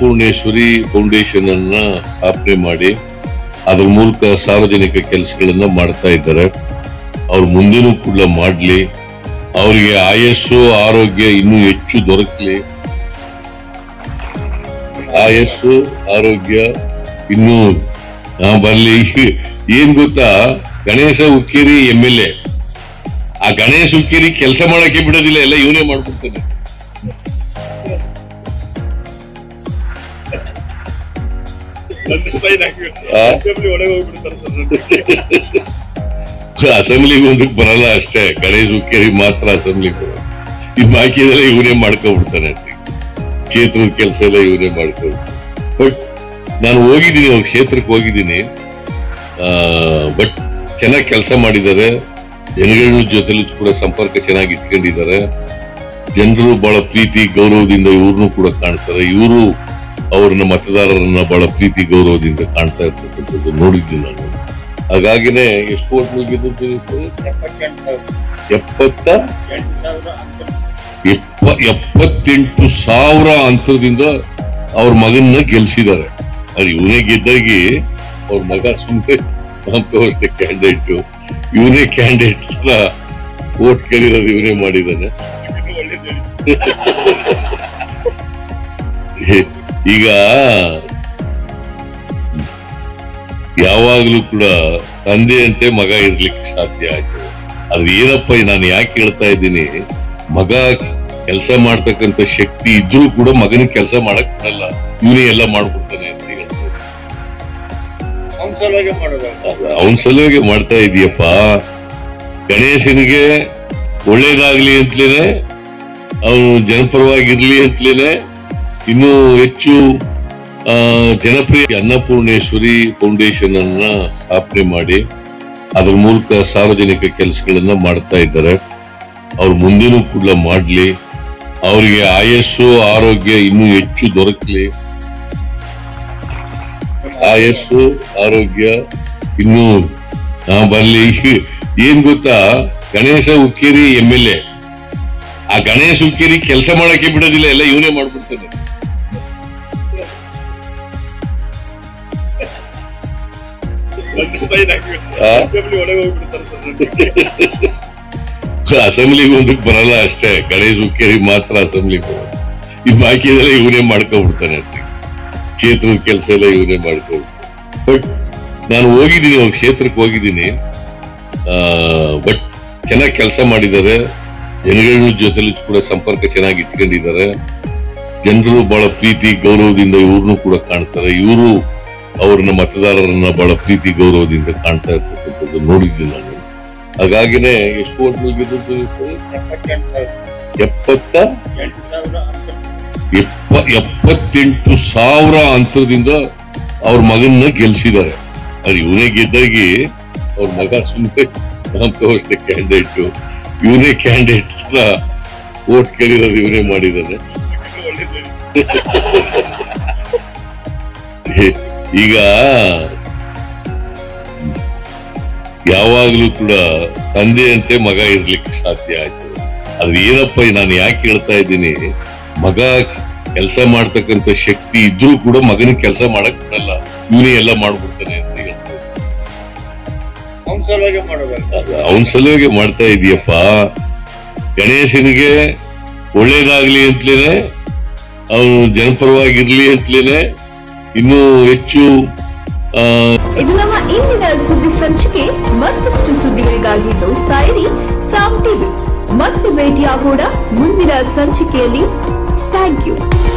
Annapoorneshwari foundation ಅನ್ನ ಸ್ಥಾಪನೆ ಮಾಡಿ ಅದ್ರ ಮೂಲಕ ಸಾರ್ವಜನಿಕ ಕೆಲಸಗಳನ್ನ ಮಾಡ್ತಾ ಇದ್ದಾರೆ ಅವ್ರು ಮುಂದಿನೂ ಕೂಡ ಮಾಡ್ಲಿ ಅವರಿಗೆ ಆಯಸ್ಸು ಆರೋಗ್ಯ ಇನ್ನೂ ಹೆಚ್ಚು ದೊರಕಲಿ ಆಯಸ್ಸು ಆರೋಗ್ಯ ಇನ್ನೂ ಆ, ಬರ್ಲಿ ಏನ್ ಗೊತ್ತಾ Ganesh Hukkeri M L A ಆ ಗಣೇಶ ಹುಕ್ಕೇರಿ ಕೆಲಸ ಮಾಡಕ್ಕೆ ಬಿಡೋದಿಲ್ಲ ಎಲ್ಲ ಇವನೇ ಮಾಡ್ಬಿಡ್ತಾನೆ ಆ? ಅಸೆಂಬ್ಲಿಗೆ ಒಂದಕ್ಕೆ ಬರಲ್ಲ ಅಷ್ಟೇ ಗಣೇಶ್ ಹುಕ್ಕೇರಿ ಮಾತ್ರ ಅಸೆಂಬ್ಲಿಗೆ ಬರೋದು ಇನ್ ಬಾಕಿದೆಲ್ಲ ಇವನೇ ಮಾಡ್ಕೊಬಿಡ್ತಾನೆ ಅಂತ ಕ್ಷೇತ್ರದ ಕೆಲಸ ಎಲ್ಲ ಇವನೇ ಮಾಡ್ಕೊಬಿಡ್ತಾನೆ ಬಟ್ ನಾನು ಹೋಗಿದ್ದೀನಿ ಅವ್ರ ಕ್ಷೇತ್ರಕ್ಕೆ ಹೋಗಿದ್ದೀನಿ ಬಟ್ ಚೆನ್ನಾಗಿ ಕೆಲಸ ಮಾಡಿದ್ದಾರೆ ಜನಗಳ ಜೊತೆಲೂ ಕೂಡ ಸಂಪರ್ಕ ಚೆನ್ನಾಗಿ ಇಟ್ಕೊಂಡಿದ್ದಾರೆ ಜನರು ಬಹಳ ಪ್ರೀತಿ ಗೌರವದಿಂದ ಇವ್ರನ್ನೂ ಕೂಡ ಕಾಣ್ತಾರೆ ಇವರು ಅವ್ರನ್ನ ಮತದಾರರನ್ನ ಬಹಳ ಪ್ರೀತಿ ಗೌರವದಿಂದ ಕಾಣ್ತಾ ಇರ್ತಕ್ಕಂಥದ್ದು ನೋಡಿದ್ದೀನಿ ನಾನು ಹಾಗಾಗಿನೇ ಎಷ್ಟು ಓಟ್ ಮುಗಿದ್ದು ಎಪ್ಪತ್ತ ಎಪ್ಪ ಎಪ್ಪತ್ತೆಂಟು ಸಾವಿರ ಅಂತರದಿಂದ ಅವ್ರ ಮಗನ್ನ ಗೆಲ್ಸಿದ್ದಾರೆ ಅದು ಇವನೇ ಗೆದ್ದಾಗಿ ಅವ್ರ ಮಗ ಸುಮ್ಮನೆ ವ್ಯವಸ್ಥೆ ಕ್ಯಾಂಡಿಡೇಟ್ ಇವನೇ ಕ್ಯಾಂಡಿಡೇಟ್ ಓಟ್ ಕೇಳಿರೋದು ಇವನೇ ಮಾಡಿದ್ದಾನೆ ಈಗ ಯಾವಾಗ್ಲೂ ಕೂಡ ತಂದೆಯಂತೆ ಮಗ ಇರ್ಲಿಕ್ಕೆ ಸಾಧ್ಯ ಆಗ್ತದೆ ಅದು ಏನಪ್ಪ ನಾನು ಯಾಕೆ ಹೇಳ್ತಾ ಇದ್ದೀನಿ ಮಗ ಕೆಲಸ ಮಾಡ್ತಕ್ಕಂತ ಶಕ್ತಿ ಇದ್ರೂ ಕೂಡ ಮಗನಿಗೆ ಕೆಲಸ ಮಾಡಕ್ ಬರಲ್ಲ ಇವನೇ ಎಲ್ಲ ಮಾಡ್ಬಿಡ್ತಾನೆ ಅಂತ ಹೇಳ್ತಾರೆ ಅವನ್ ಸಲುವಾಗಿ ಮಾಡ್ತಾ ಇದೀಯಪ್ಪ ಗಣೇಶನಿಗೆ ಒಳ್ಳೇದಾಗ್ಲಿ ಅಂತಲೇನೆ ಅವನು ಜನಪರವಾಗಿರ್ಲಿ ಅಂತಲೇನೆ ಇನ್ನೂ ಹೆಚ್ಚು ಆ, ಜನಪ್ರಿಯ ಅನ್ನಪೂರ್ಣೇಶ್ವರಿ ಫೌಂಡೇಶನ್ ಅನ್ನ ಸ್ಥಾಪನೆ ಮಾಡಿ ಅದ್ರ ಮೂಲಕ ಸಾರ್ವಜನಿಕ ಕೆಲಸಗಳನ್ನ ಮಾಡ್ತಾ ಇದ್ದಾರೆ ಅವ್ರು ಮುಂದಿನೂ ಕೂಡ ಮಾಡ್ಲಿ ಅವರಿಗೆ ಆಯಸ್ಸು ಆರೋಗ್ಯ ಇನ್ನೂ ಹೆಚ್ಚು ದೊರಕಲಿ ಆಯಸ್ಸು ಆರೋಗ್ಯ ಇನ್ನೂ ಆ, ಬರ್ಲಿ ಏನ್ ಗೊತ್ತಾ Ganesh Hukkeri M L A ಆ ಗಣೇಶ ಹುಕ್ಕೇರಿ ಕೆಲಸ ಮಾಡಕ್ಕೆ ಬಿಡೋದಿಲ್ಲ ಎಲ್ಲ ಇವನೇ ಮಾಡ್ಬಿಡ್ತಾನೆ ಆ? ಅಸೆಂಬ್ಲಿಗೆ ಒಂದಕ್ಕೆ ಬರಲ್ಲ ಅಷ್ಟೇ ಗಣೇಶ್ ಹುಕ್ಕೇರಿ ಮಾತ್ರ ಅಸೆಂಬ್ಲಿಗೆ ಬರೋದು ಇನ್ ಬಾಕಿದೆಲ್ಲ ಇವನೇ ಮಾಡ್ಕೊಬಿಡ್ತಾನೆ ಅಂತ ಕ್ಷೇತ್ರದ ಕೆಲಸ ಎಲ್ಲ ಇವನೇ ಮಾಡ್ಕೊಬಿಡ್ತಾನೆ ಬಟ್ ನಾನು ಹೋಗಿದ್ದೀನಿ ಅವ್ರ ಕ್ಷೇತ್ರಕ್ಕೆ ಹೋಗಿದ್ದೀನಿ ಬಟ್ ಚೆನ್ನಾಗಿ ಕೆಲಸ ಮಾಡಿದ್ದಾರೆ ಜನಗಳ ಜೊತೆಲೂ ಕೂಡ ಸಂಪರ್ಕ ಚೆನ್ನಾಗಿ ಇಟ್ಕೊಂಡಿದ್ದಾರೆ ಜನರು ಬಹಳ ಪ್ರೀತಿ ಗೌರವದಿಂದ ಇವ್ರನ್ನೂ ಕೂಡ ಕಾಣ್ತಾರೆ ಇವರು ಅವ್ರನ್ನ ಮತದಾರರನ್ನ ಬಹಳ ಪ್ರೀತಿ ಗೌರವದಿಂದ ಕಾಣ್ತಾ ಇರ್ತಕ್ಕಂಥದ್ದು ನೋಡಿದ್ದೀನಿ ನಾನು ಹಾಗಾಗಿನೇ ಎಷ್ಟು ಓಟ್ ಮುಗಿದ್ದು ಎಪ್ಪತ್ತ ಎಪ್ಪ ಎಪ್ಪತ್ತೆಂಟು ಸಾವಿರ ಅಂತರದಿಂದ ಅವ್ರ ಮಗನ್ನ ಗೆಲ್ಸಿದ್ದಾರೆ ಅದು ಇವನೇ ಗೆದ್ದಾಗಿ ಅವ್ರ ಮಗ ಸುಮ್ಮನೆ ವ್ಯವಸ್ಥೆ ಕ್ಯಾಂಡಿಡೇಟ್ ಇವನೇ ಕ್ಯಾಂಡಿಡೇಟ್ ಓಟ್ ಕೇಳಿರೋದು ಇವನೇ ಮಾಡಿದ್ದಾನೆ ಈಗ ಯಾವಾಗ್ಲೂ ಕೂಡ ತಂದೆಯಂತೆ ಮಗ ಇರ್ಲಿಕ್ಕೆ ಸಾಧ್ಯ ಆಗ್ತದೆ ಅದು ಏನಪ್ಪ ನಾನು ಯಾಕೆ ಹೇಳ್ತಾ ಇದ್ದೀನಿ ಮಗ ಕೆಲಸ ಮಾಡ್ತಕ್ಕಂತ ಶಕ್ತಿ ಇದ್ರೂ ಕೂಡ ಮಗನಿಗೆ ಕೆಲಸ ಮಾಡಕ್ ಬಿಡಲ್ಲ ಇವನೇ ಎಲ್ಲ ಮಾಡ್ಬಿಡ್ತಾನೆ ಅಂತ ಹೇಳ್ತಾರೆ ಅವನ್ ಸಲುವಾಗಿ ಮಾಡ್ತಾ ಇದೀಯಪ್ಪ ಗಣೇಶನಿಗೆ ಒಳ್ಳೇದಾಗ್ಲಿ ಅಂತಲೇನೆ ಅವನು ಜನಪರವಾಗಿರ್ಲಿ ಅಂತಲೇನೆ ಇನ್ನೂ ಹೆಚ್ಚು ಆ, ಇದು ನಮ್ಮ ಇಂದಿನ ಸುದ್ದಿ ಸಂಚಿಕೆ ಮತ್ತಷ್ಟು ಸುದ್ದಿಗಳಿಗಾಗಿ ನೋಡ್ತಾ ಇರಿ ಸಾಮ್ ಟಿವಿ ಮತ್ತೆ ಭೇಟಿಯಾಗೋಣ ಮುಂದಿನ ಸಂಚಿಕೆಯಲ್ಲಿ ಥ್ಯಾಂಕ್ ಯು